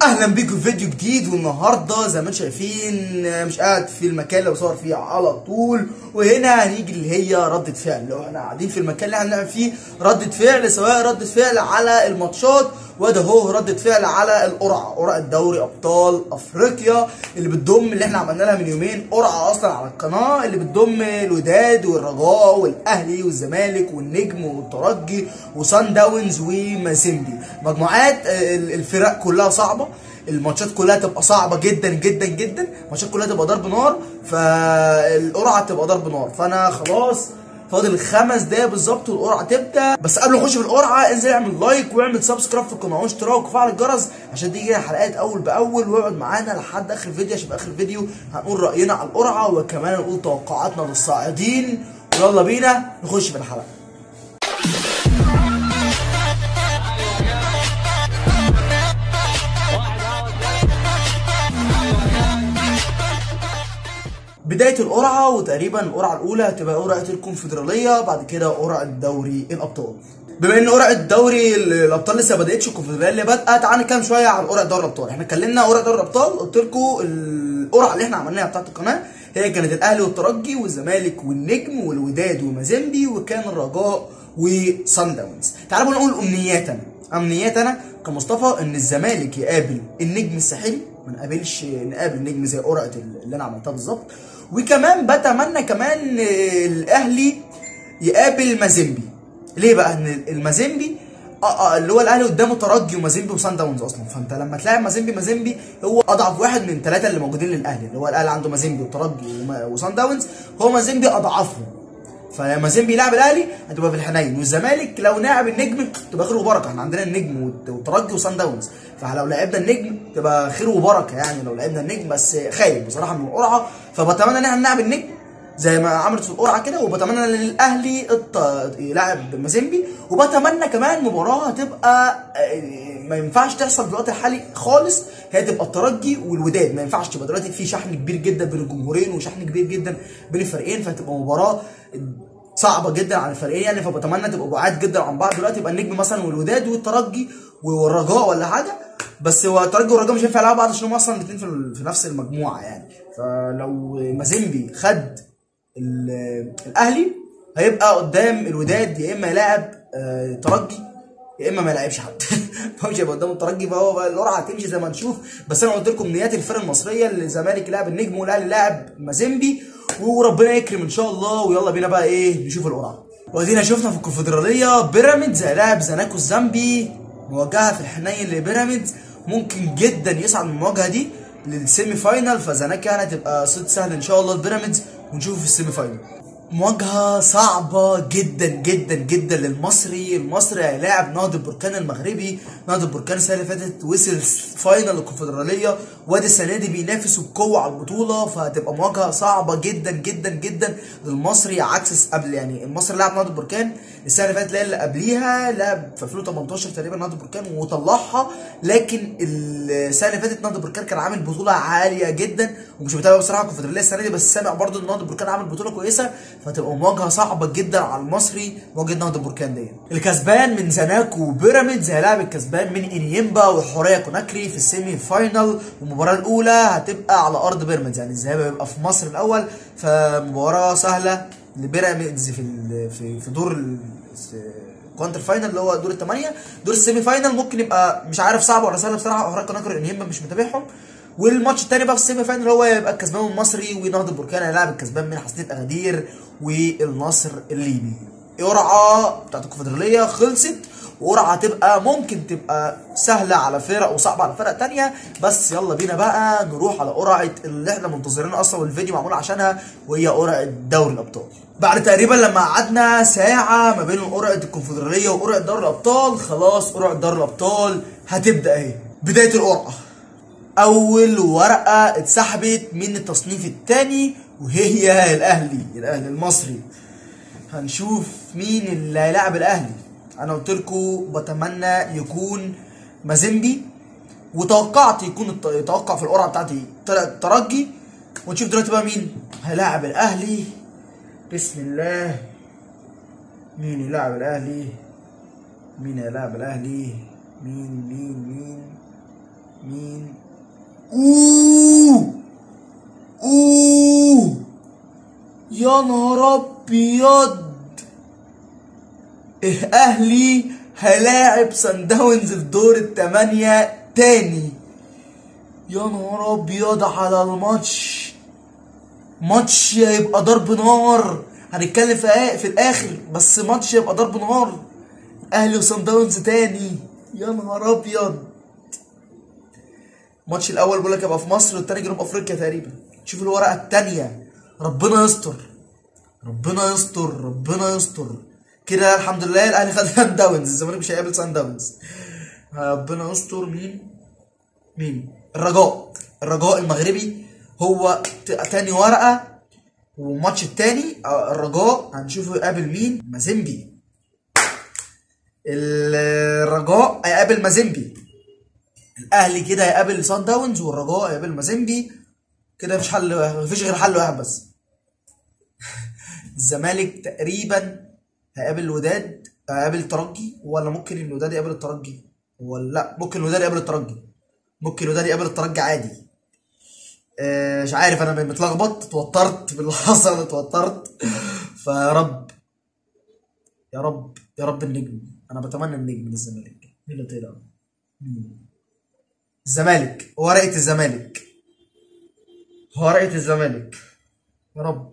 اهلا بيكم في فيديو جديد والنهارده زي ما انتم شايفين مش قاعد في المكان اللي بصور فيه على طول وهنا هنيجي اللي هي ردة فعل لو احنا قاعدين في المكان اللي احنا بنعمل فيه ردة فعل سواء ردة فعل على الماتشات وده هو ردة فعل على القرعة قرعة دوري ابطال افريقيا اللي بتضم اللي احنا عملنا لها من يومين قرعة اصلا على القناة اللي بتضم الوداد والرجاء والاهلي والزمالك والنجم والترجي وسان داونز ومازيمبي مجموعات الفرق كلها صعبة الماتشات كلها تبقى صعبه جدا جدا جدا الماتشات كلها تبقى ضرب نار فالقرعه تبقى ضرب نار فانا خلاص فاضل خمس دقايق بالظبط والقرعه تبدا بس قبل ما نخش في القرعه انزل اعمل لايك واعمل سبسكرايب في القناه واشتراك وفعل الجرس عشان تيجي حلقات اول باول واقعد معانا لحد اخر الفيديو عشان في اخر الفيديو هنقول راينا على القرعه وكمان نقول توقعاتنا للصاعدين ويلا بينا نخش في الحلقه بداية القرعة وتقريبا القرعة الأولى هتبقى قرعة الكونفدرالية بعد كده قرعة دوري الأبطال. بما إن قرعة دوري الأبطال لسه ما بدأتش الكونفدرالية بادئة تعالى نتكلم شوية عن قرعة دوري الأبطال، إحنا اتكلمنا قرعة دوري الأبطال قلت لكم القرعة اللي إحنا عملناها بتاعت القناة هي كانت الأهلي والترجي والزمالك والنجم والوداد ومازيمبي وكان الرجاء وصن داونز. تعالوا نقول أمنياتنا. أمنياتنا كمصطفى إن الزمالك يقابل النجم الساحلي ما نقابلش نقابل نجم زي قرعه اللي انا عملتها بالظبط وكمان بتمنى كمان الاهلي يقابل مازيمبي ليه بقى ان المازيمبي اه اه اللي هو الاهلي قدامه ترجي ومازيمبي وسان داونز اصلا فانت لما تلاعب مازيمبي مازيمبي هو اضعف واحد من الثلاثه اللي موجودين للاهلي اللي هو الاهلي عنده مازيمبي وترجي وسان داونز هو مازيمبي اضعفهم فمازيمبي يلعب الاهلي هتبقى في الحنين والزمالك لو لعب النجم تبقى خير وبركه احنا عندنا النجم والترجي وسان داونز فلو لعبنا النجم تبقى خير وبركه يعني لو لعبنا النجم بس خايف بصراحه من القرعه فبتمنى ان احنا نلعب النجم زي ما عملت في القرعه كده وبتمنى ان الاهلي يلعب مازيمبي وبتمنى كمان مباراه تبقى ما ينفعش تحصل في الوقت الحالي خالص هي تبقى الترجي والوداد ما ينفعش تبقى دلوقتي في شحن كبير جدا بين الجمهورين وشحن كبير جدا بين الفريقين فهتبقى مباراه صعبه جدا على الفريقين يعني فبتمنى تبقى بعاد جدا عن بعض دلوقتي يبقى النجم مثلا والوداد والترجي والرجاء ولا حاجه بس هو الترجي والرجاء مش هينفع يلعبوا بعض عشان هم اصلا الاثنين في, في نفس المجموعه يعني فلو مازيمبي خد الاهلي هيبقى قدام الوداد يا اما يلاعب ترجي يا اما ما يلعبش حد فمش هيبقى قدام الترجي فهو بقى القرعه هتمشي زي ما نشوف بس انا قلت لكم نيات الفرق المصريه اللي الزمالك لاعب النجم والاهلي لاعب مازيمبي وربنا يكرم ان شاء الله ويلا بينا بقى ايه نشوف القرعه وادينا شفنا في الكونفدراليه بيراميدز هيلاعب زناكو الزامبي مواجهه في الحنين لبيراميدز ممكن جدا يصعد من المواجهه دي للسيمي فاينال فزناكو يعني هتبقى صيد سهل ان شاء الله لبيراميدز ونشوفه في السيمي فاينال مواجهة صعبة جدا جدا جدا للمصري، المصري هيلاعب نهضة بركان المغربي، نهضة بركان السنة اللي فاتت وصل فاينل الكونفدرالية، وادي السنة دي بينافسوا بقوة على البطولة فهتبقى مواجهة صعبة جدا جدا جدا للمصري عكس قبل يعني المصري لعب نهضة بركان السنة اللي فاتت اللي قبليها لعب في 2018 تقريبا نهضة بركان وطلعها لكن السنة اللي فاتت نهضة بركان كان عامل بطولة عالية جدا ومش متابع بصراحة الكونفدرالية السنة دي بس سامع برضه ان نهضة بركان عامل بطولة كويسة فتبقى مواجهه صعبه جدا على المصري مواجهه نهضه بركان دي الكسبان من زناكو وبيراميدز هيلاعب الكسبان من انيمبا وحوريه كوناكري في السيمي فاينال والمباراه الاولى هتبقى على ارض بيراميدز يعني الذهاب هيبقى في مصر الاول فمباراه سهله لبيراميدز في في في دور كوانتر فاينل اللي هو دور الثمانيه دور السيمي فاينل ممكن يبقى مش عارف صعب ولا سهل بصراحه حوريه كوناكري انيمبا مش متابعهم والماتش الثاني بقى في السيمي فاينل هو يبقى الكسبان المصري ونهضه بركان هيلاعب الكسبان من حسنيه اغادير والنصر الليبي قرعه بتاعت الكونفدراليه خلصت وقرعه هتبقى ممكن تبقى سهله على فرق وصعبه على فرق تانية بس يلا بينا بقى نروح على قرعه اللي احنا منتظرينها اصلا والفيديو معمول عشانها وهي قرعه دوري الابطال بعد تقريبا لما قعدنا ساعه ما بين قرعه الكونفدراليه وقرعه دوري الابطال خلاص قرعه دوري الابطال هتبدا اهي بدايه القرعه اول ورقه اتسحبت من التصنيف الثاني وهي الاهلي الاهلي المصري هنشوف مين اللي هيلاعب الاهلي انا قلت لكم بتمنى يكون مازيمبي وتوقعت يكون يتوقع في القرعه بتاعتي طلع الترجي ونشوف دلوقتي بقى مين هيلاعب الاهلي بسم الله مين يلاعب الاهلي مين هيلاعب الاهلي مين مين مين مين اوه اوه يا نهار ابيض الاهلي هلاعب سان داونز في دور الثمانية تاني يا نهار ابيض على الماتش ماتش هيبقى ضرب نار هنتكلم في في الاخر بس ماتش هيبقى ضرب نار اهلي وسان داونز تاني يا نهار ابيض الماتش الاول بيقول لك هيبقى في مصر والتاني جنوب افريقيا تقريبا شوف الورقه التانيه ربنا يستر ربنا يستر ربنا يستر كده الحمد لله الاهلي خد سان داونز الزمالك مش هيقابل سان داونز ربنا يستر مين مين الرجاء الرجاء المغربي هو تاني ورقه والماتش التاني الرجاء هنشوفه يقابل مين مازيمبي الرجاء هيقابل مازيمبي الاهلي كده هيقابل سان داونز والرجاء هيقابل مازيمبي كده مفيش حل مفيش غير حل واحد بس الزمالك تقريبا هيقابل الوداد هيقابل الترجي ولا ممكن الوداد يقابل الترجي ولا لا ممكن الوداد يقابل الترجي ممكن الوداد يقابل الترجي عادي آه مش عارف انا متلخبط اتوترت باللي حصل اتوترت فيا رب يا رب يا رب النجم انا بتمنى النجم من الزمالك مين اللي طلع الزمالك ورقه الزمالك ورقه الزمالك يا رب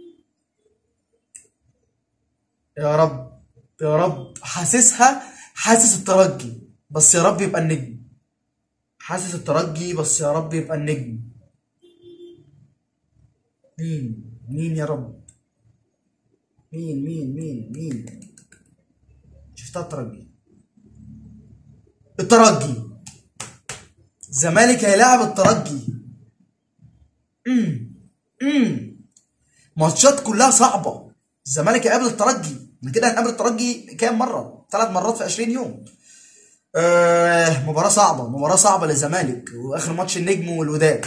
يا رب يا رب حاسسها حاسس الترجي بس يا رب يبقى النجم حاسس الترجي بس يا رب يبقى النجم مين مين يا رب مين مين مين مين شفتها الترجي الترجي الزمالك هيلاعب الترجي امم امم ماتشات كلها صعبه الزمالك هيقابل الترجي احنا كده هنقابل الترجي كام مره ثلاث مرات في 20 يوم آه مباراه صعبه مباراه صعبه للزمالك واخر ماتش النجم والوداد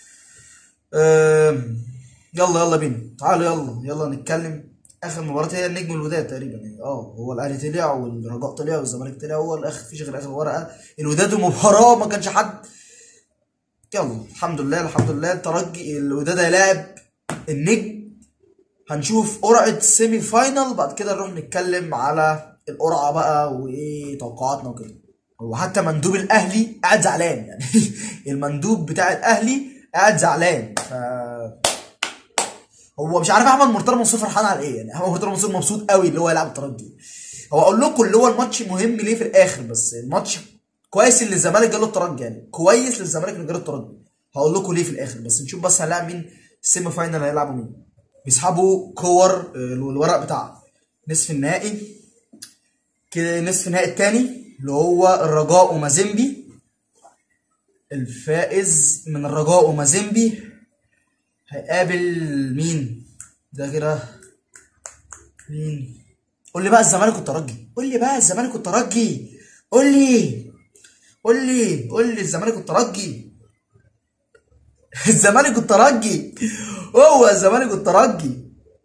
آه يلا يلا بينا تعالوا يلا يلا نتكلم اخر مباراه هي النجم والوداد تقريبا يعني اه هو الاهلي طلع والرجاء طلع والزمالك طلع هو الاخر مفيش غير اخر ورقه الوداد المباراه ما كانش حد يلا الحمد لله الحمد لله الترجي الوداد هيلاعب النجم هنشوف قرعه السيمي فاينل بعد كده نروح نتكلم على القرعه بقى وايه توقعاتنا وكده هو حتى مندوب الاهلي قاعد زعلان يعني المندوب بتاع الاهلي قاعد زعلان ف هو مش عارف احمد مرتضى منصور فرحان على ايه يعني احمد مرتضى منصور مبسوط قوي اللي هو يلعب الترجي هو اقول لكم اللي هو الماتش مهم ليه في الاخر بس الماتش كويس اللي الزمالك جاله الترجي يعني كويس للزمالك اللي جاله الترجي هقول لكم ليه في الاخر بس نشوف بس هنلاعب مين السيمي فاينل هيلعبوا مين بيسحبوا كور الورق بتاع نصف النهائي كده نصف النهائي التاني اللي هو الرجاء ومازيمبي الفائز من الرجاء ومازيمبي هيقابل مين ده كده مين قول لي بقى الزمالك والترجي قول لي بقى الزمالك والترجي قول لي قول لي قول لي الزمالك والترجي الزمالك والترجي هو الزمالك والترجي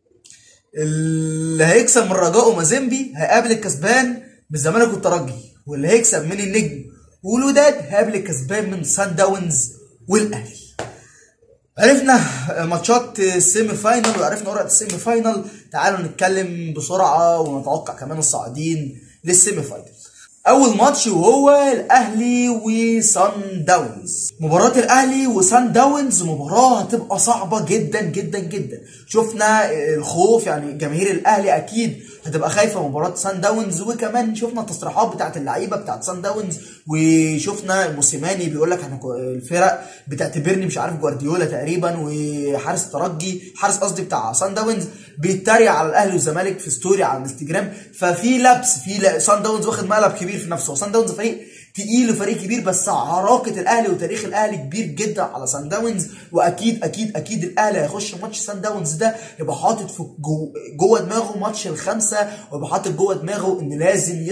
اللي هيكسب من الرجاء ومازيمبي هيقابل الكسبان من الزمالك والترجي واللي هيكسب من النجم والوداد هيقابل الكسبان من سان داونز والاهلي عرفنا ماتشات السيمي فاينل وعرفنا ورقه السيمي فاينل تعالوا نتكلم بسرعه ونتوقع كمان الصاعدين للسيمي فاينل اول ماتش وهو الاهلي وسان داونز مباراه الاهلي وسان داونز مباراه هتبقى صعبه جدا جدا جدا شفنا الخوف يعني جماهير الاهلي اكيد هتبقى خايفه مباراه سان داونز وكمان شفنا التصريحات بتاعت اللعيبه بتاعت سان داونز وشفنا موسيماني بيقول لك احنا الفرق بتعتبرني مش عارف جوارديولا تقريبا وحارس الترجي حارس قصدي بتاع سان داونز بيتريق على الاهلي والزمالك في ستوري على الانستجرام ففي لبس في سان داونز واخد مقلب كبير في نفسه سان داونز فريق تقيل وفريق كبير بس عراقه الاهلي وتاريخ الاهلي كبير جدا على سان داونز واكيد اكيد اكيد الاهلي هيخش ماتش سان داونز ده يبقى حاطط في جو جوه دماغه ماتش الخمسه ويبقى حاطط جوه دماغه ان لازم يصعد من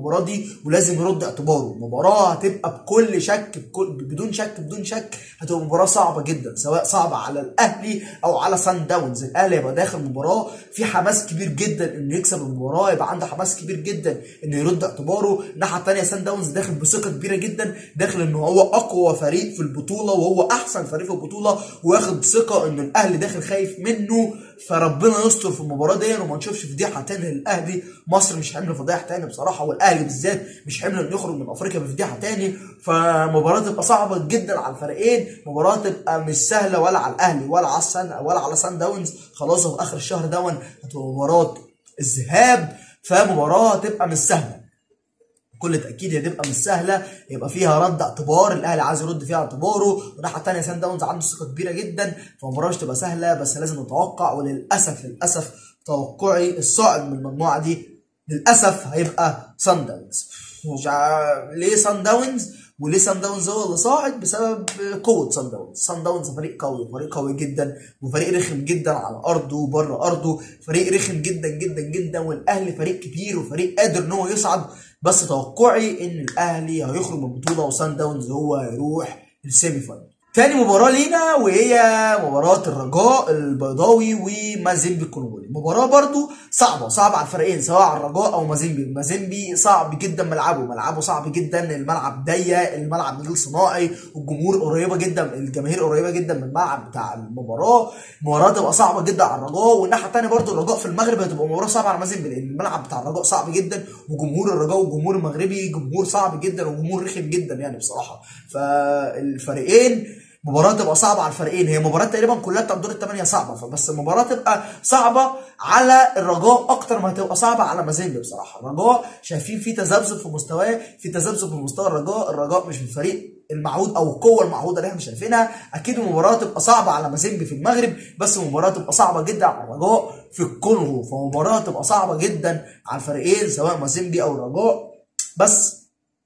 المباراه دي ولازم يرد اعتباره مباراه هتبقى بكل شك بكل بدون شك بدون شك هتبقى مباراه صعبه جدا سواء صعبه على الاهلي او على سان داونز الاهلي يبقى داخل مباراه في حماس كبير جدا انه يكسب المباراه يبقى عنده حماس كبير جدا انه يرد اعتباره الناحيه الثانيه سان داونز داخل بثقه كبيره جدا داخل ان هو اقوى فريق في البطوله وهو احسن فريق في البطوله واخد ثقه ان الاهلي داخل خايف منه فربنا يستر في المباراه دي وما نشوفش فضيحه تاني للاهلي مصر مش حمل فضيحه تاني بصراحه والاهلي بالذات مش حمل انه يخرج من افريقيا بفضيحه تاني فمباراه تبقى صعبه جدا على الفريقين مباراه تبقى مش سهله ولا على الاهلي ولا على سان ولا على سان داونز خلاص في اخر الشهر دون هتبقى مباراه الذهاب فمباراه تبقى مش سهله بكل تاكيد هتبقى مش سهله يبقى فيها رد اعتبار الاهلي عايز يرد فيها اعتباره والناحيه الثانيه سان داونز عنده ثقه كبيره جدا فالمباراه مش تبقى سهله بس لازم نتوقع وللاسف للاسف توقعي الصاعد من المجموعه دي للاسف هيبقى سان داونز مش عارف ليه سان داونز وليه سان داونز هو اللي صاعد بسبب قوه سان داونز سان داونز فريق قوي فريق قوي جدا وفريق رخم جدا على ارضه وبره ارضه فريق رخم جدا جدا جدا والاهلي فريق كبير وفريق قادر ان هو يصعد بس توقعي ان الاهلي هيخرج من البطوله وسان داونز هو هيروح السيمي فاينل تاني مباراة لينا وهي مباراة الرجاء البيضاوي ومازيمبي الكونغولي مباراة برضو صعبة صعبة على الفريقين سواء على الرجاء أو مازيمبي مازيمبي صعب جدا ملعبه ملعبه صعب جدا الملعب ضيق الملعب نجيل صناعي والجمهور قريبة جدا الجماهير قريبة جدا من الملعب بتاع المباراة المباراة تبقى صعبة جدا على الرجاء والناحية التانية برضو الرجاء في المغرب هتبقى مباراة صعبة على مازيمبي لأن الملعب بتاع الرجاء صعب جدا وجمهور الرجاء والجمهور المغربي جمهور صعب جدا وجمهور رخم جدا يعني بصراحة فالفريقين مباراة تبقى صعبة على الفريقين هي مباراة تقريبا كلها بتاع دور الثمانية صعبة فبس المباراة تبقى صعبة على الرجاء أكتر ما هتبقى صعبة على مازيمبي بصراحة الرجاء شايفين في تذبذب في مستواه في تذبذب في مستوى الرجاء الرجاء مش الفريق المعهود او القوه المعهوده اللي احنا شايفينها اكيد المباراه تبقى صعبه على مازيمبي في المغرب بس المباراه تبقى صعبه جدا على الرجاء في الكونغو فمباراه تبقى صعبه جدا على الفريقين سواء مازيمبي او الرجاء بس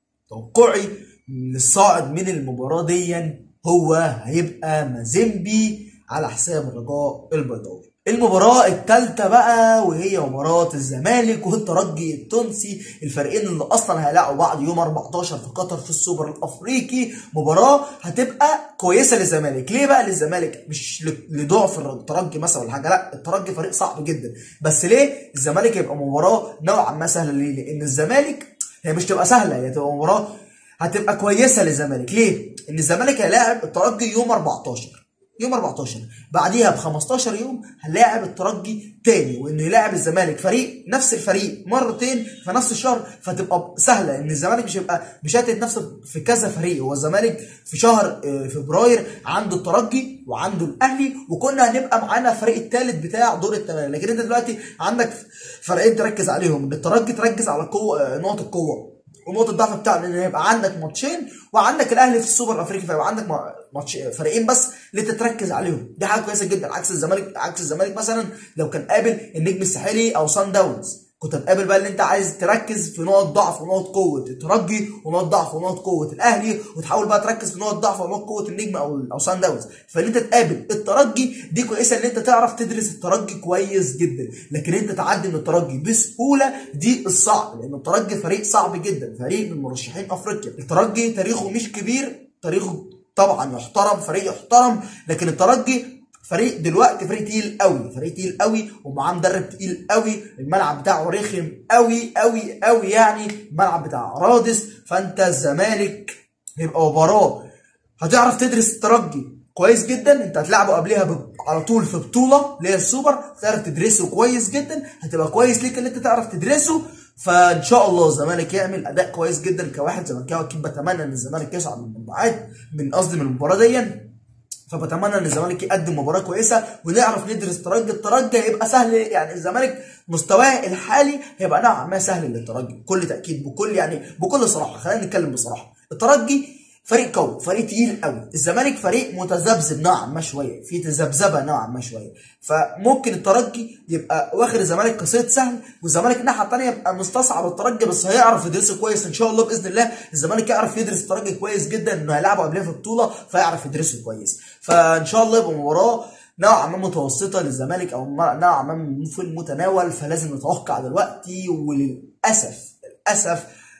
توقعي للصاعد من المباراه دي هو هيبقى مازيمبي على حساب الرجاء البيضاوي المباراة الثالثة بقى وهي مباراة الزمالك والترجي التونسي الفريقين اللي اصلا هيلاعبوا بعض يوم 14 في قطر في السوبر الافريقي مباراة هتبقى كويسة للزمالك ليه بقى للزمالك مش لضعف الترجي مثلا ولا حاجة لا الترجي فريق صعب جدا بس ليه الزمالك يبقى مباراة نوعا ما سهلة ليه لان الزمالك هي مش تبقى سهلة هي تبقى مباراة هتبقى كويسة للزمالك ليه ان الزمالك هيلاعب الترجي يوم 14 يوم 14 بعديها ب 15 يوم هنلاعب الترجي تاني وانه يلاعب الزمالك فريق نفس الفريق مرتين في نفس الشهر فتبقى سهله ان الزمالك مش هيبقى مشتت نفسه في كذا فريق هو الزمالك في شهر فبراير عنده الترجي وعنده الاهلي وكنا هنبقى معانا الفريق الثالث بتاع دور الثمانيه لكن انت دلوقتي عندك فريقين تركز عليهم الترجي تركز على قوه نقط القوه ونقطه الضعف بتاعنا ان يبقى عندك ماتشين وعندك الاهلي في السوبر الافريقي فيبقى عندك ماتش فريقين بس اللي انت تركز عليهم دي حاجه كويسه جدا عكس الزمالك عكس الزمالك مثلا لو كان قابل النجم الساحلي او سان داونز كنت هتقابل بقى اللي انت عايز تركز في نقط ضعف ونقط قوه الترجي ونقط ضعف ونقط قوه الاهلي وتحاول بقى تركز في نقط ضعف ونقط قوه النجم او او سان داونز فاللي انت تقابل الترجي دي كويسه ان انت تعرف تدرس الترجي كويس جدا لكن انت تعدي من الترجي بسهوله دي الصعب لان الترجي فريق صعب جدا فريق من مرشحين افريقيا الترجي تاريخه مش كبير تاريخه طبعا يحترم فريق يحترم لكن الترجي فريق دلوقتي فريق تقيل قوي فريق تقيل قوي ومعاه مدرب تقيل قوي الملعب بتاعه رخم قوي قوي قوي يعني الملعب بتاع رادس فانت الزمالك هيبقى مباراه هتعرف تدرس الترجي كويس جدا انت هتلعبه قبلها ب... على طول في بطوله اللي هي السوبر تعرف تدرسه كويس جدا هتبقى كويس ليك ان انت تعرف تدرسه فان شاء الله الزمالك يعمل اداء كويس جدا كواحد زملكاوي اكيد بتمنى ان الزمالك يصعد من المجموعات من قصدي من المباراه دي فبتمنى ان الزمالك يقدم مباراه كويسه ونعرف ندرس الترجي الترجي هيبقى سهل يعني الزمالك مستواه الحالي هيبقى نوعا ما سهل للترجي بكل تاكيد بكل يعني بكل صراحه خلينا نتكلم بصراحه الترجي فريق قوي فريق تقيل قوي الزمالك فريق متذبذب نوعا ما شويه في تذبذبه نوعا ما شويه فممكن الترجي يبقى واخد الزمالك كصيد سهل والزمالك الناحيه الثانيه يبقى مستصعب الترجي بس هيعرف يدرسه كويس ان شاء الله باذن الله الزمالك يعرف يدرس الترجي كويس جدا انه هيلعبه قبلها في البطوله فيعرف يدرسه كويس فان شاء الله يبقى مباراه نوعا ما متوسطه للزمالك او نوعا ما في المتناول فلازم نتوقع دلوقتي وللاسف للاسف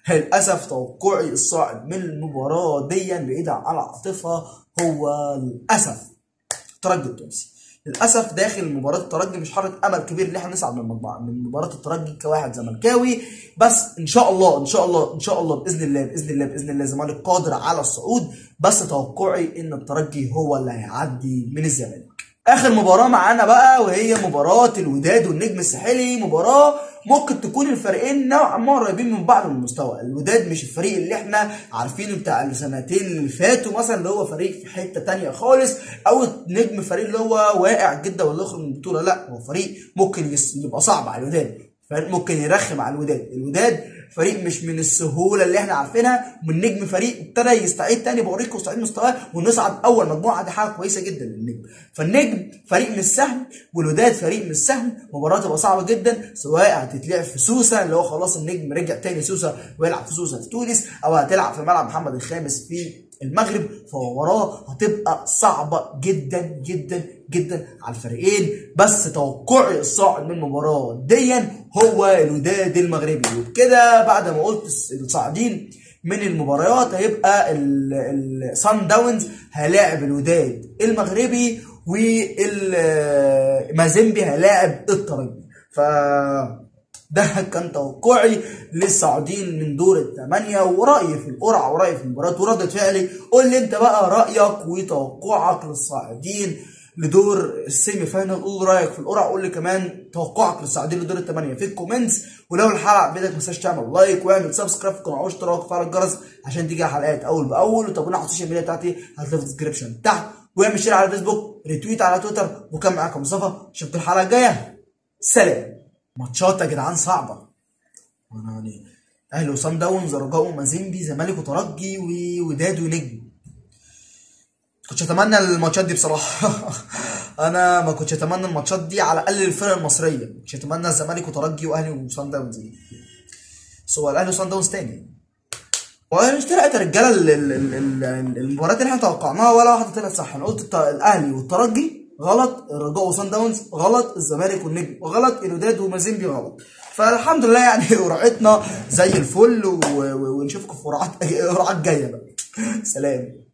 للاسف توقعي الصاعد من المباراه دي بعيدا عن العاطفه هو للاسف الترجي التونسي للاسف داخل مباراه الترجي مش حاطط امل كبير ان احنا نصعد من المجموعه من مباراه الترجي كواحد زملكاوي بس ان شاء الله ان شاء الله ان شاء الله باذن الله باذن الله باذن الله الزمالك قادر على الصعود بس توقعي ان الترجي هو اللي هيعدي من الزمالك اخر مباراه معانا بقى وهي مباراه الوداد والنجم الساحلي مباراه ممكن تكون الفريقين نوعا ما قريبين من بعض من المستوى الوداد مش الفريق اللي احنا عارفينه بتاع السنتين اللي فاتوا مثلا اللي هو فريق في حته تانية خالص او النجم فريق اللي هو واقع جدا ولا يخرج من البطوله لا هو فريق ممكن يبقى صعب على الوداد فريق ممكن يرخم على الوداد الوداد فريق مش من السهوله اللي احنا عارفينها من نجم فريق ابتدى يستعيد تاني بوريكو يستعيد مستواه ونصعد اول مجموعه دي حاجه كويسه جدا للنجم فالنجم فريق مش سهل والوداد فريق مش سهل مباراه تبقى صعبه جدا سواء هتتلعب في سوسه اللي هو خلاص النجم رجع تاني سوسه ويلعب في سوسه في تونس او هتلعب في ملعب محمد الخامس في المغرب فمباراه هتبقى صعبه جدا جدا جدا على الفريقين بس توقعي الصاعد من المباراه ديا هو الوداد المغربي وبكده بعد ما قلت الصاعدين من المباريات هيبقى الصن داونز هيلاعب الوداد المغربي والمازيمبي هيلاعب الترجي ف ده كان توقعي للصاعدين من دور الثمانية ورأيي في القرعة ورأيي في المباراة وردة فعلي قول لي انت بقى رأيك وتوقعك للصاعدين لدور السيمي فاينل قول رايك في القرعه قول لي كمان توقعك للصاعدين لدور الثمانيه في الكومنتس ولو الحلقه عجبتك ما تنساش تعمل لايك واعمل سبسكرايب في القناه واشتراك وفعل الجرس عشان تيجي حلقات اول باول وتابعونا على السوشيال ميديا بتاعتي هتلاقي في الديسكربشن تحت واعمل شير على الفيسبوك ريتويت على تويتر وكان معاكم مصطفى اشوفكم الحلقه الجايه سلام ماتشات يا جدعان صعبه انا يعني اهلي وصن داونز رجاء ومازيمبي زمالك وترجي ووداد ونجم كنتش اتمنى الماتشات دي بصراحه انا ما كنتش اتمنى الماتشات دي على الاقل الفرق المصريه كنتش اتمنى الزمالك وترجي واهلي وصن داونز دي بس هو الاهلي وصن داونز تاني ومش طلعت يا رجاله المباريات اللي احنا توقعناها ولا واحده طلعت صح انا قلت الاهلي والترجي غلط الرجاء وصن داونز غلط الزمالك والنجم غلط الوداد ومازيمبي غلط فالحمد لله يعني قرعتنا زي الفل ونشوفكم في قرعات قرعات جايه بقى سلام